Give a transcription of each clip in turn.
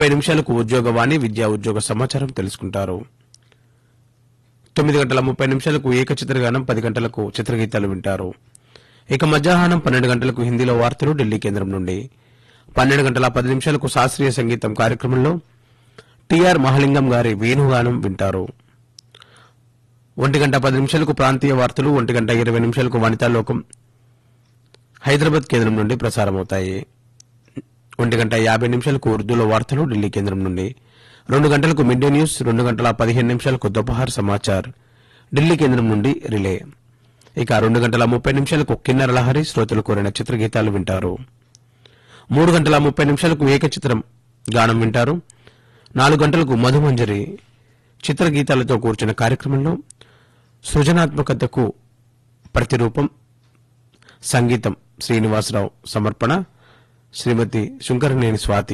ముప్పై నిమిషాలకు ఉద్యోగవాణి విద్యా ఉద్యోగ సమాచారం తెలుసుకుంటారు తొమ్మిది గంటల ముప్పై నిమిషాలకు ఏక చిత్రగానం పది గంటలకు చిత్రగీతాలు వింటారు ఇక మధ్యాహ్నం పన్నెండు గంటలకు హిందీలో వార్తలు ఢిల్లీ కేంద్రం నుండి పన్నెండు గంటల పది నిమిషాలకు శాస్త్రీయ సంగీతం కార్యక్రమంలో టిఆర్ మహాలింగం గారి వేణుగానం వింటారు ఒంటి గంట పది నిమిషాలకు ప్రాంతీయ వార్తలు ఒంటి గంట ఇరవై నిమిషాలకు వనితాలోకం హైదరాబాద్ కేంద్రం నుండి ప్రసారమవుతాయి ఒంటి గంట యాభై నిమిషాలకు ఉర్దూలో వార్తలు ఢిల్లీ కేంద్రం నుండి రెండు గంటలకు మిడ్ డే న్యూస్ రెండు గంటల పదిహేను నిమిషాలకు దుపహార్ సమాచార్ ఢిల్లీ కేంద్రం నుండి రిలే ఇక రెండు గంటల ముప్పై నిమిషాలకు కిన్నెర లహరి శ్రోతలు కోరిన చిత్రగీతాలు వింటారు మూడు గంటల ముప్పై నిమిషాలకు ఏకచిత్రం గానం వింటారు నాలుగు గంటలకు మధుమంజరి చిత్రగీతాలతో కూర్చున్న కార్యక్రమంలో సృజనాత్మకతకు ప్రతిరూపం సంగీతం శ్రీనివాసరావు సమర్పణ శ్రీమతి శుంకరనేని స్వాతి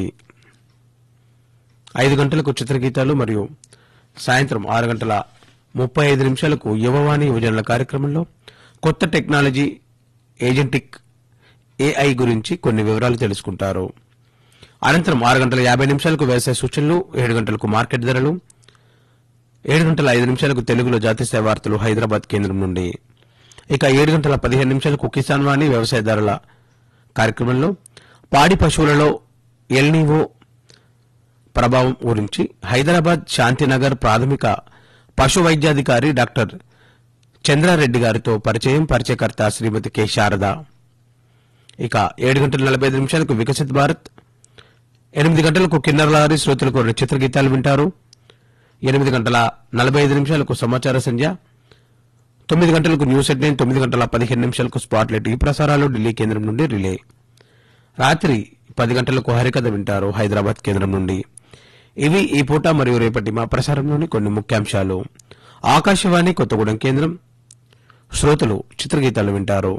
ఐదు గంటలకు చిత్రగీతాలు మరియు సాయంత్రం ఆరు గంటల ముప్పై ఐదు నిమిషాలకు యువవాణి యువజనుల కార్యక్రమంలో కొత్త టెక్నాలజీ ఏజెంటిక్ ఏఐ గురించి కొన్ని వివరాలు తెలుసుకుంటారు అనంతరం ఆరు గంటల యాభై నిమిషాలకు వ్యవసాయ సూచనలు ఏడు గంటలకు మార్కెట్ ధరలు ఏడు గంటల ఐదు నిమిషాలకు తెలుగులో జాతీయ సేవ వార్తలు హైదరాబాద్ కేంద్రం నుండి ఇక ఏడు గంటల పదిహేను నిమిషాలకు కిసాన్ వాణి వ్యవసాయదారుల కార్యక్రమంలో పాడి పశువులలో ఎల్నీవో ప్రభావం గురించి హైదరాబాద్ శాంతినగర్ ప్రాథమిక పశు వైద్యాధికారి డాక్టర్ చంద్రారెడ్డి గారితో పరిచయం పరిచయకర్త శ్రీమతి కె శారద ఇక ఏడు గంటల నలభై ఐదు నిమిషాలకు వికసిత్ భారత్ ఎనిమిది గంటలకు కిన్నర్ లారీ శ్రోతలకు రెండు చిత్రగీతాలు వింటారు ఎనిమిది గంటల నలభై ఐదు నిమిషాలకు సమాచార సంధ్య తొమ్మిది గంటలకు న్యూస్ ఎట్ నైన్ తొమ్మిది గంటల పదిహేను నిమిషాలకు స్పాట్లైట్ ఈ ప్రసారాలు ఢిల్లీ కేంద్రం నుండి రిలే రాత్రి పది గంటలకు హరికథ వింటారు హైదరాబాద్ కేంద్రం నుండి ఇవి ఈ పూట మరియు రేపటి మా ప్రసారంలోని కొన్ని ముఖ్యాంశాలు ఆకాశవాణి కొత్తగూడెం కేంద్రం శ్రోతలు చిత్రగీతాలు వింటారు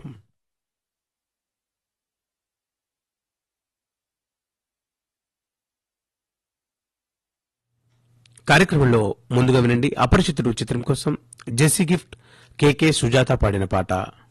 కార్యక్రమంలో ముందుగా వినండి అపరిచితుడు చిత్రం కోసం జెస్సీ గిఫ్ట్ కేకే సుజాత పాడిన పాట